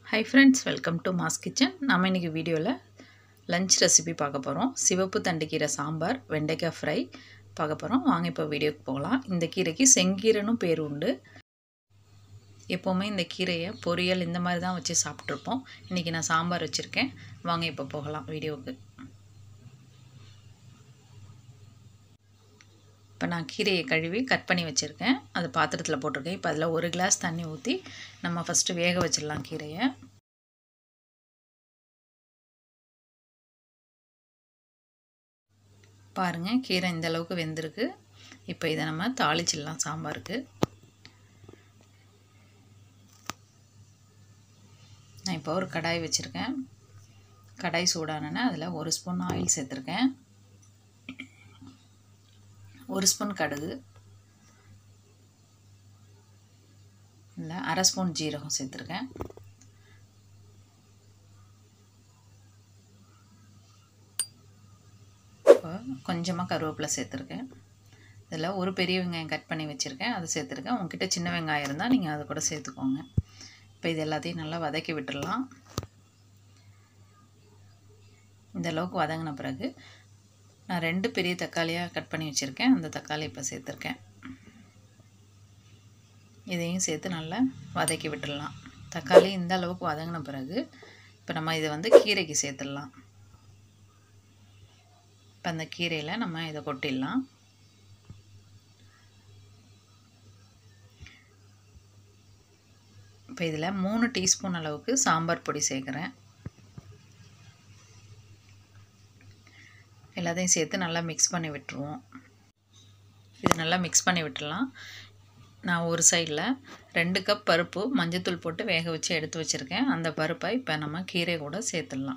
high friends welcome to Mass Kitchen நம்ம இன்றைக்கி வீடியோவில் லஞ்ச் ரெசிபி பார்க்க போகிறோம் சிவப்பு தண்டுக்கீரை சாம்பார் வெண்டைக்காய் ஃப்ரை பார்க்க போகிறோம் வாங்க இப்போ வீடியோக்கு போகலாம் இந்த கீரைக்கு செங்கீரைனும் பேர் உண்டு எப்போவுமே இந்த கீரையை பொரியல் இந்த மாதிரி தான் வச்சு சாப்பிட்ருப்போம் இன்றைக்கி நான் சாம்பார் வச்சுருக்கேன் வாங்க இப்போ போகலாம் வீடியோவுக்கு இப்போ நான் கீரையை கழுவி கட் பண்ணி வச்சுருக்கேன் அது பாத்திரத்தில் போட்டிருக்கேன் இப்போ அதில் ஒரு கிளாஸ் தண்ணி ஊற்றி நம்ம ஃபஸ்ட்டு வேக வச்சிடலாம் கீரையை பாருங்கள் கீரை இந்த அளவுக்கு வெந்திருக்கு இப்போ இதை நம்ம தாளிச்சிடலாம் சாம்பாருக்கு நான் இப்போ ஒரு கடாய் வச்சுருக்கேன் கடாய் சூடானோன்னே அதில் ஒரு ஸ்பூன் ஆயில் சேர்த்துருக்கேன் ஒரு ஸ்பூன் கடுகு இல்லை அரை ஸ்பூன் ஜீரகம் சேர்த்துருக்கேன் இப்போ கொஞ்சமாக கருவேப்பிலை சேர்த்துருக்கேன் இதில் ஒரு பெரிய வெங்காயம் கட் பண்ணி வச்சுருக்கேன் அதை சேர்த்துருக்கேன் உங்ககிட்ட சின்ன வெங்காயம் இருந்தால் நீங்கள் அதை கூட சேர்த்துக்கோங்க இப்போ இது எல்லாத்தையும் நல்லா வதக்கி விட்டுடலாம் இந்த அளவுக்கு வதங்கின பிறகு நான் ரெண்டு பெரிய தக்காளியாக கட் பண்ணி வச்சுருக்கேன் அந்த தக்காளி இப்போ சேர்த்துருக்கேன் இதையும் சேர்த்து நல்லா வதக்கி விட்டுடலாம் தக்காளி இந்த அளவுக்கு வதங்கின பிறகு இப்போ நம்ம இதை வந்து கீரைக்கு சேர்த்துடலாம் இப்போ அந்த கீரையில் நம்ம இதை கொட்டிடலாம் இப்போ இதில் மூணு டீஸ்பூன் அளவுக்கு சாம்பார் பொடி சேர்க்குறேன் எல்லாத்தையும் சேர்த்து நல்லா மிக்ஸ் பண்ணி விட்டுருவோம் இது நல்லா மிக்ஸ் பண்ணி விட்டுடலாம் நான் ஒரு சைடில் ரெண்டு கப் பருப்பு மஞ்சத்தூள் போட்டு வேக வச்சு எடுத்து வச்சுருக்கேன் அந்த பருப்பை இப்போ நம்ம கீரை கூட சேர்த்துடலாம்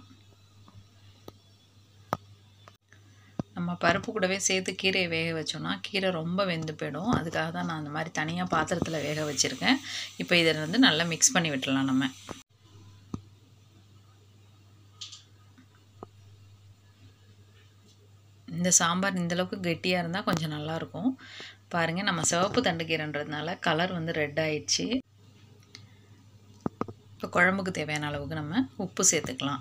நம்ம பருப்பு கூடவே சேர்த்து கீரையை வேக வச்சோன்னா கீரை ரொம்ப வெந்து போயிடும் அதுக்காக தான் நான் அந்த மாதிரி தனியாக பாத்திரத்தில் வேக வச்சுருக்கேன் இப்போ இதை வந்து நல்லா மிக்ஸ் பண்ணி விட்டுடலாம் நம்ம இந்த சாம்பார் இந்தளவுக்கு கெட்டியாக இருந்தால் கொஞ்சம் நல்லாயிருக்கும் பாருங்கள் நம்ம சிவப்பு தண்டுக்கீரைன்றதுனால கலர் வந்து ரெட் ஆயிடுச்சு இப்போ குழம்புக்கு தேவையான அளவுக்கு நம்ம உப்பு சேர்த்துக்கலாம்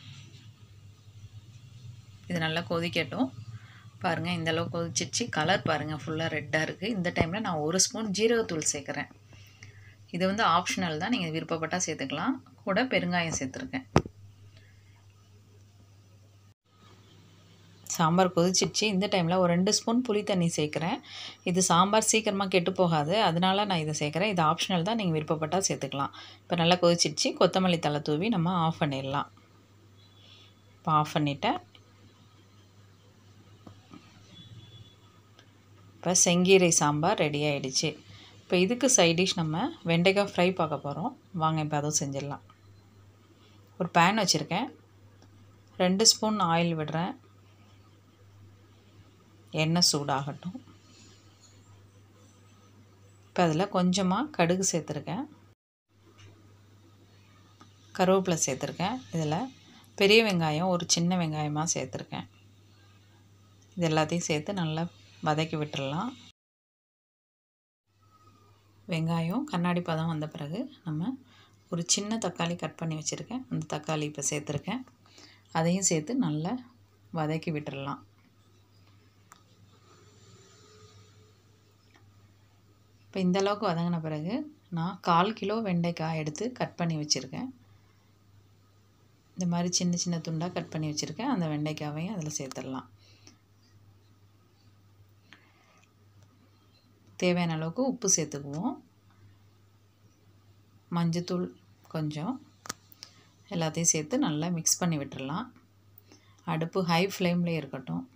இது நல்லா கொதிக்கட்டும் பாருங்கள் இந்த அளவுக்கு கொதிச்சிச்சு கலர் பாருங்கள் ஃபுல்லாக ரெட்டாக இருக்குது இந்த டைமில் நான் ஒரு ஸ்பூன் ஜீரகத்தூள் சேர்க்குறேன் இது வந்து ஆப்ஷனல் தான் நீங்கள் விருப்பப்பட்டால் சேர்த்துக்கலாம் கூட பெருங்காயம் சேர்த்துருக்கேன் சாம்பார் கொதிச்சிடுச்சு இந்த டைமில் ஒரு ரெண்டு ஸ்பூன் புளி தண்ணி சேர்க்குறேன் இது சாம்பார் சீக்கிரமாக கெட்டு போகாது அதனால நான் இதை சேர்க்குறேன் இது ஆப்ஷனல் தான் நீங்கள் விருப்பப்பட்டால் சேர்த்துக்கலாம் இப்போ நல்லா கொதிச்சிடுச்சு கொத்தமல்லி தலை தூவி நம்ம ஆஃப் பண்ணிடலாம் இப்போ ஆஃப் பண்ணிவிட்டேன் இப்போ செங்கீரை சாம்பார் ரெடி ஆகிடுச்சு இப்போ இதுக்கு சைட் டிஷ் நம்ம வெண்டைக்காய் ஃப்ரை பார்க்க போகிறோம் வாங்க இப்போ அதுவும் செஞ்சிடலாம் ஒரு பேன் வச்சுருக்கேன் ரெண்டு ஸ்பூன் ஆயில் விடுறேன் எண்ணெய் சூடாகட்டும் இப்போ அதில் கொஞ்சமாக கடுகு சேர்த்துருக்கேன் கருவேப்பிலை சேர்த்துருக்கேன் இதில் பெரிய வெங்காயம் ஒரு சின்ன வெங்காயமாக சேர்த்துருக்கேன் இது எல்லாத்தையும் சேர்த்து நல்லா வதக்கி விட்டுடலாம் வெங்காயம் கண்ணாடி பதம் வந்த பிறகு நம்ம ஒரு சின்ன தக்காளி கட் பண்ணி வச்சுருக்கேன் அந்த தக்காளி இப்போ சேர்த்துருக்கேன் அதையும் சேர்த்து நல்லா வதக்கி விட்டுடலாம் இப்போ இந்த அளவுக்கு வதங்கின பிறகு நான் கால் கிலோ வெண்டைக்காய் எடுத்து கட் பண்ணி வச்சுருக்கேன் இந்த மாதிரி சின்ன சின்ன துண்டாக கட் பண்ணி வச்சுருக்கேன் அந்த வெண்டைக்காவையும் அதில் சேர்த்துடலாம் தேவையான அளவுக்கு உப்பு சேர்த்துக்குவோம் மஞ்சத்தூள் கொஞ்சம் எல்லாத்தையும் சேர்த்து நல்லா மிக்ஸ் பண்ணி விட்டுடலாம் அடுப்பு ஹை ஃப்ளேம்லேயே இருக்கட்டும்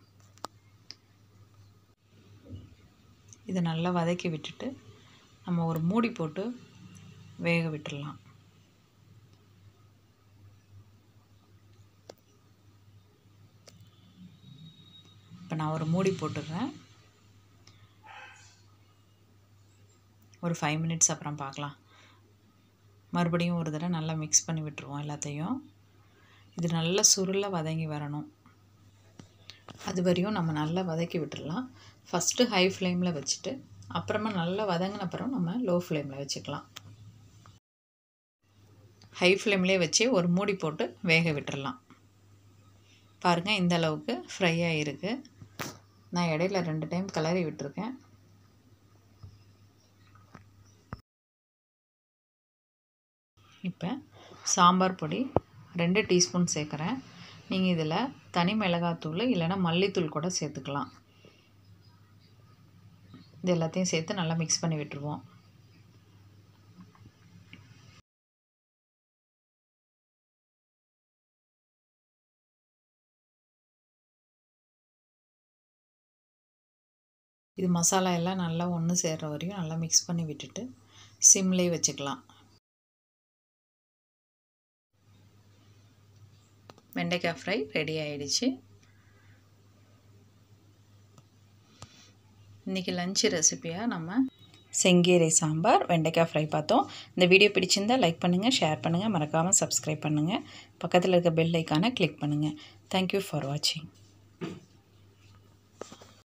இதை நல்லா வதக்கி விட்டுட்டு நம்ம ஒரு மூடி போட்டு வேக விட்டுடலாம் இப்போ நான் ஒரு மூடி போட்டுடுறேன் ஒரு ஃபைவ் மினிட்ஸ் அப்புறம் பார்க்கலாம் மறுபடியும் ஒரு தடவை நல்லா மிக்ஸ் பண்ணி விட்டுருவோம் எல்லாத்தையும் இது நல்லா சுருளாக வதங்கி வரணும் அது வரையும் நம்ம நல்லா வதக்கி விட்டுடலாம் ஃபஸ்ட்டு ஹை ஃப்ளேமில் வச்சுட்டு அப்புறமா நல்லா வதங்கின அப்புறம் நம்ம லோ ஃப்ளேமில் வச்சுக்கலாம் ஹை ஃப்ளேம்லேயே வச்சு ஒரு மூடி போட்டு வேக விட்டுறலாம் பாருங்கள் இந்த அளவுக்கு ஃப்ரை ஆகிருக்கு நான் இடையில ரெண்டு டைம் கிளறி விட்டுருக்கேன் இப்போ சாம்பார் பொடி ரெண்டு டீஸ்பூன் சேர்க்குறேன் நீங்கள் இதில் தனி மிளகாத்தூள் இல்லைன்னா மல்லித்தூள் கூட சேர்த்துக்கலாம் இது எல்லாத்தையும் சேர்த்து நல்லா மிக்ஸ் பண்ணி விட்டுருவோம் இது மசாலா எல்லாம் நல்லா ஒன்று சேர்கிற வரையும் நல்லா மிக்ஸ் பண்ணி விட்டுட்டு சிம்லேயே வச்சுக்கலாம் வெண்டைக்காய் ஃப்ரை ரெடி ஆயிடுச்சு இன்றைக்கி லஞ்சு ரெசிப்பியாக நம்ம செங்கீரை சாம்பார் வெண்டைக்காய் ஃப்ரை பார்த்தோம் இந்த வீடியோ பிடிச்சிருந்தால் லைக் பண்ணுங்கள் ஷேர் பண்ணுங்கள் மறக்காமல் சப்ஸ்கிரைப் பண்ணுங்கள் பக்கத்தில் இருக்க பெல் ஐக்கானை கிளிக் பண்ணுங்கள் தேங்க்யூ ஃபார் வாட்சிங்